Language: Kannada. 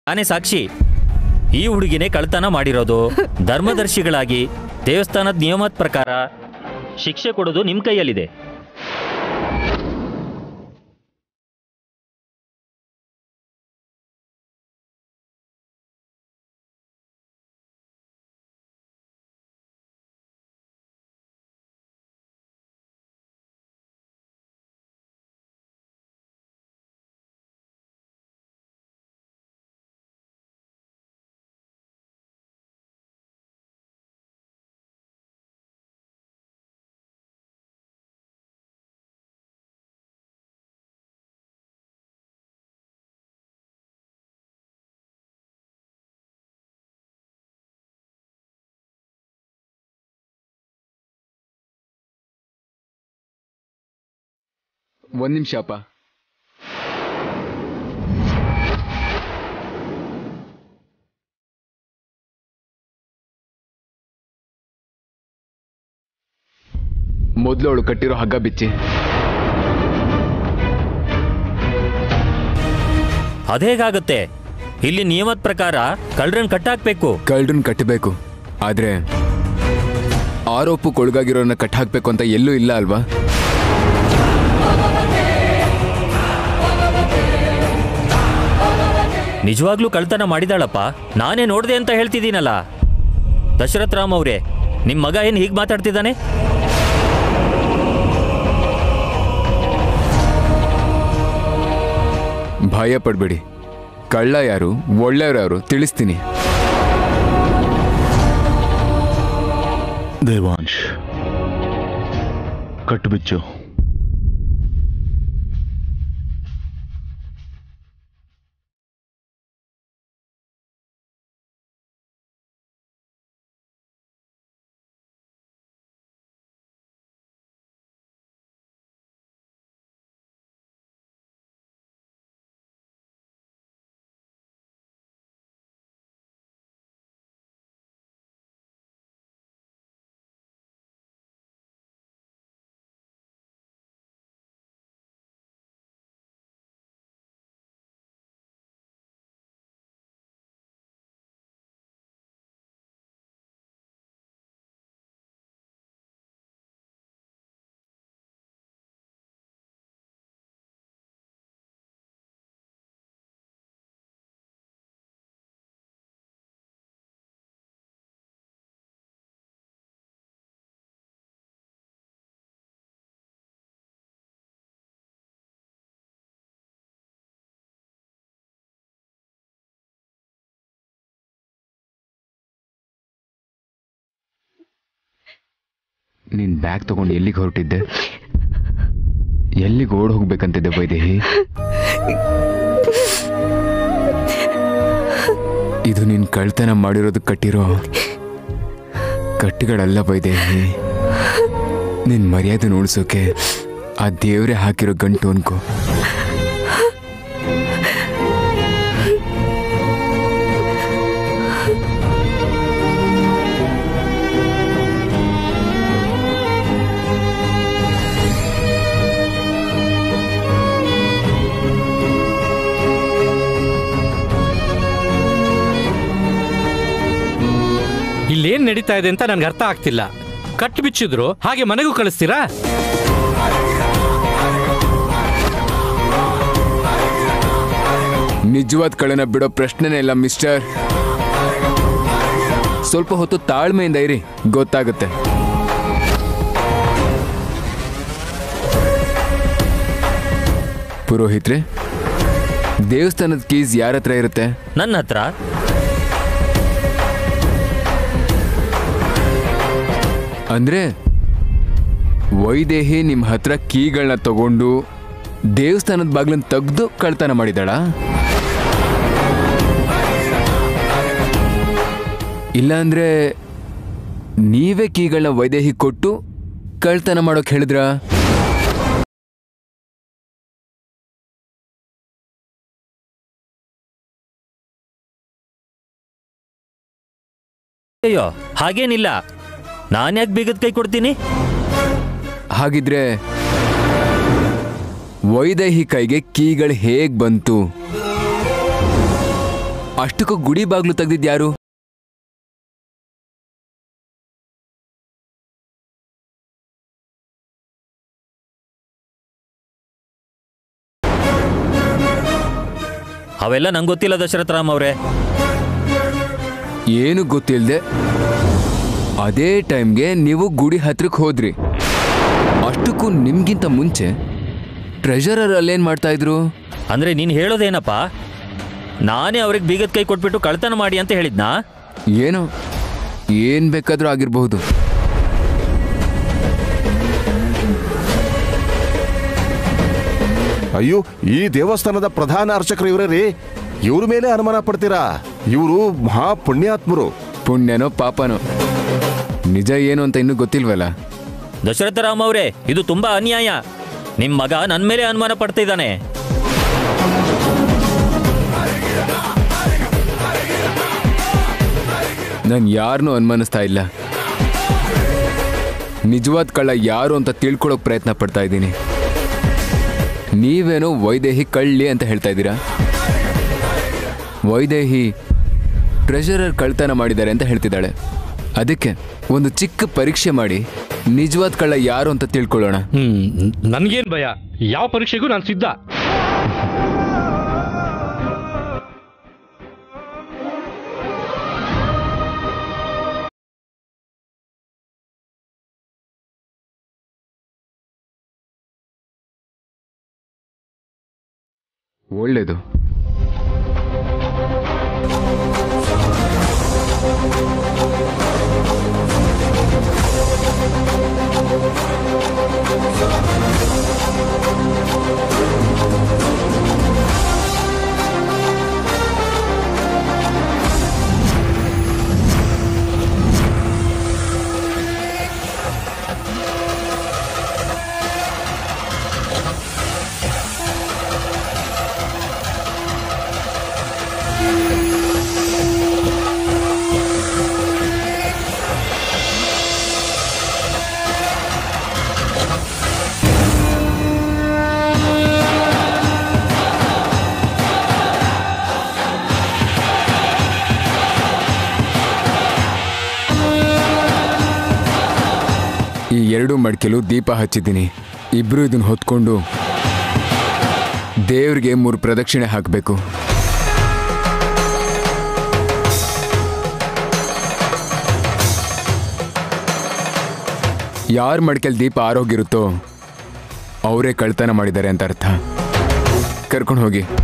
ನಾನೇ ಸಾಕ್ಷಿ ಈ ಹುಡುಗಿನೇ ಕಳ್ತನ ಮಾಡಿರೋದು ಧರ್ಮದರ್ಶಿಗಳಾಗಿ ದೇವಸ್ಥಾನದ ನಿಯಮದ ಪ್ರಕಾರ ಶಿಕ್ಷೆ ಕೊಡೋದು ನಿಮ್ ಕೈಯಲ್ಲಿದೆ ಒಂದ್ ನಿಮಿಷ ಅಪ್ಪ ಮೊದಲು ಅವಳು ಕಟ್ಟಿರೋ ಹಗ್ಗ ಬಿಚ್ಚಿ ಅದೇಗಾಗುತ್ತೆ ಇಲ್ಲಿ ನಿಯಮದ ಪ್ರಕಾರ ಕಳ್ರನ್ ಕಟ್ಟಾಕ್ಬೇಕು ಕಳ್ಳರನ್ನ ಕಟ್ಟಬೇಕು ಆದ್ರೆ ಆರೋಪಕ್ಕೊಳಗಾಗಿರೋನ್ನ ಕಟ್ ಹಾಕ್ಬೇಕು ಅಂತ ಎಲ್ಲೂ ಇಲ್ಲ ಅಲ್ವಾ ನಿಜವಾಗ್ಲೂ ಕಳ್ತನ ಮಾಡಿದಾಳಪ್ಪ ನಾನೇ ನೋಡ್ದೆ ಅಂತ ಹೇಳ್ತಿದ್ದೀನಲ್ಲ ದಶರಥ್ ರಾಮ್ ಅವ್ರೆ ನಿಮ್ ಮಗ ಏನ್ ಹೀಗ್ ಮಾತಾಡ್ತಿದ್ದಾನೆ ಭಯ ಪಡ್ಬೇಡಿ ಕಳ್ಳ ಯಾರು ಒಳ್ಳೆಯವ್ರು ಯಾರು ತಿಳಿಸ್ತೀನಿ ದೇವಾಂಶ್ ಕಟ್ಟುಬಿಚ್ಚು ನೀನ್ ಬ್ಯಾಗ್ ತಗೊಂಡು ಎಲ್ಲಿಗೆ ಹೊರಟಿದ್ದೆ ಎಲ್ಲಿಗೆ ಓಡ್ ಹೋಗ್ಬೇಕಂತಿದ್ದೆ ವೈದೇಹಿ ಇದು ನೀನ್ ಕಳ್ತನ ಮಾಡಿರೋದು ಕಟ್ಟಿರೋ ಕಟ್ಟಿಗಳಲ್ಲ ವೈದೇಹಿ ನಿನ್ ಮರ್ಯಾದೆ ಉಳಿಸೋಕೆ ಆ ದೇವ್ರೆ ಹಾಕಿರೋ ಗಂಟು ಅನ್ಕೋ ಇಲ್ಲೇನ್ ನಡೀತಾ ಇದೆ ಅಂತ ನನ್ಗೆ ಅರ್ಥ ಆಗ್ತಿಲ್ಲ ಕಟ್ಟು ಬಿಚ್ಚಿದ್ರು ಹಾಗೆ ಮನೆಗೂ ಕಳಿಸ್ತೀರಾ ನಿಜವಾದ ಕಳೆನ ಬಿಡೋ ಪ್ರಶ್ನೆನೇ ಇಲ್ಲ ಮಿಸ್ಟರ್ ಸ್ವಲ್ಪ ಹೊತ್ತು ತಾಳ್ಮೆಯಿಂದ ಇರಿ ಗೊತ್ತಾಗುತ್ತೆ ಪುರೋಹಿತ್ರೆ ದೇವಸ್ಥಾನದ ಕೀಸ್ ಯಾರ ಹತ್ರ ಇರುತ್ತೆ ನನ್ನ ಹತ್ರ ಅಂದ್ರೆ ವೈದೇಹಿ ನಿಮ್ಮ ಹತ್ರ ಕೀಗಳನ್ನ ತಗೊಂಡು ದೇವಸ್ಥಾನದ ಬಾಗ್ಲನ್ನ ತೆಗೆದು ಕಳ್ತನ ಮಾಡಿದಾಳ ಇಲ್ಲ ಅಂದ್ರೆ ನೀವೇ ಕೀಗಳನ್ನ ವೈದೇಹಿ ಕೊಟ್ಟು ಕಳ್ತನ ಮಾಡೋಕ್ ಹೇಳಿದ್ರಾ ಅಯ್ಯೋ ಹಾಗೇನಿಲ್ಲ ನಾನ್ಯಾಕೆ ಬೀಗದ ಕೈ ಕೊಡ್ತೀನಿ ಹಾಗಿದ್ರೆ ವೈದೇಹಿ ಕೈಗೆ ಕೀಗಳು ಹೇಗ್ ಬಂತು ಅಷ್ಟಕ್ಕೂ ಗುಡಿ ಬಾಗ್ಲು ತೆಗ್ದಿದ್ ಯಾರು ಅವೆಲ್ಲ ನಂಗೆ ಗೊತ್ತಿಲ್ಲ ದಶರಥ ರಾಮ್ ಅವರೇ ಏನು ಗೊತ್ತಿಲ್ಲದೆ ಅದೇ ಟೈಮ್ಗೆ ನೀವು ಗುಡಿ ಹತ್ರಕ್ಕೆ ಹೋದ್ರಿ ಅಷ್ಟಕ್ಕೂ ನಿಮ್ಗಿಂತ ಮುಂಚೆ ಟ್ರೆಷರರ್ ಅಲ್ಲೇನ್ ಮಾಡ್ತಾ ಇದ್ರು ಅಂದ್ರೆ ನೀನು ಹೇಳೋದೇನಪ್ಪ ನಾನೇ ಅವ್ರಿಗೆ ಬೀಗದ ಕೈ ಕೊಟ್ಬಿಟ್ಟು ಕಳ್ತನ ಮಾಡಿ ಅಂತ ಹೇಳಿದ್ನಾ ಏನೋ ಏನ್ ಬೇಕಾದ್ರೂ ಆಗಿರಬಹುದು ಅಯ್ಯೋ ಈ ದೇವಸ್ಥಾನದ ಪ್ರಧಾನ ಅರ್ಚಕರು ಇವರೇ ರೀ ಇವ್ರ ಮೇಲೆ ಅನುಮಾನ ಪಡ್ತೀರಾ ಇವರು ಮಹಾ ಪುಣ್ಯಾತ್ಮರು ಪುಣ್ಯನೋ ಪಾಪನೋ ನಿಜ ಏನು ಅಂತ ಇನ್ನೂ ಗೊತ್ತಿಲ್ವಲ್ಲ ದಶರಥ ರಾಮ್ ಅವರೇ ಇದು ತುಂಬಾ ಅನ್ಯಾಯ ನಿಮ್ ಮಗ ನನ್ನ ಮೇಲೆ ಅನುಮಾನ ಪಡ್ತಿದ್ದಾನೆ ನಾನು ಯಾರನ್ನೂ ಅನುಮಾನಿಸ್ತಾ ಇಲ್ಲ ನಿಜವಾದ ಕಳ್ಳ ಯಾರು ಅಂತ ತಿಳ್ಕೊಳ್ಳೋಕೆ ಪ್ರಯತ್ನ ಪಡ್ತಾ ಇದ್ದೀನಿ ನೀವೇನೋ ವೈದೇಹಿ ಕಳ್ಳಿ ಅಂತ ಹೇಳ್ತಾ ಇದ್ದೀರಾ ವೈದೇಹಿ ಟ್ರೆಷರರ್ ಕಳ್ತನ ಮಾಡಿದ್ದಾರೆ ಅಂತ ಹೇಳ್ತಿದ್ದಾಳೆ ಅದಕ್ಕೆ ಒಂದು ಚಿಕ್ಕ ಪರೀಕ್ಷೆ ಮಾಡಿ ನಿಜವಾದ ಕಳ್ಳ ಯಾರು ಅಂತ ತಿಳ್ಕೊಳ್ಳೋಣ ಹ್ಮ್ ನನ್ಗೇನ್ ಭಯ ಯಾವ ಪರೀಕ್ಷೆಗೂ ನಾನು ಸಿದ್ಧ ಒಳ್ಳೇದು ಈ ಎರಡು ಮಡಿಕೆಲು ದೀಪ ಹಚ್ಚಿದ್ದೀನಿ ಇಬ್ರು ಇದನ್ನ ಹೊತ್ಕೊಂಡು ದೇವ್ರಿಗೆ ಮೂರು ಪ್ರದಕ್ಷಿಣೆ ಹಾಕಬೇಕು ಯಾರ ಮಡಿಕೆಲ್ ದೀಪ ಆರೋಗಿರುತ್ತೋ ಅವರೇ ಕಳ್ತನ ಮಾಡಿದ್ದಾರೆ ಅಂತ ಅರ್ಥ ಕರ್ಕೊಂಡು ಹೋಗಿ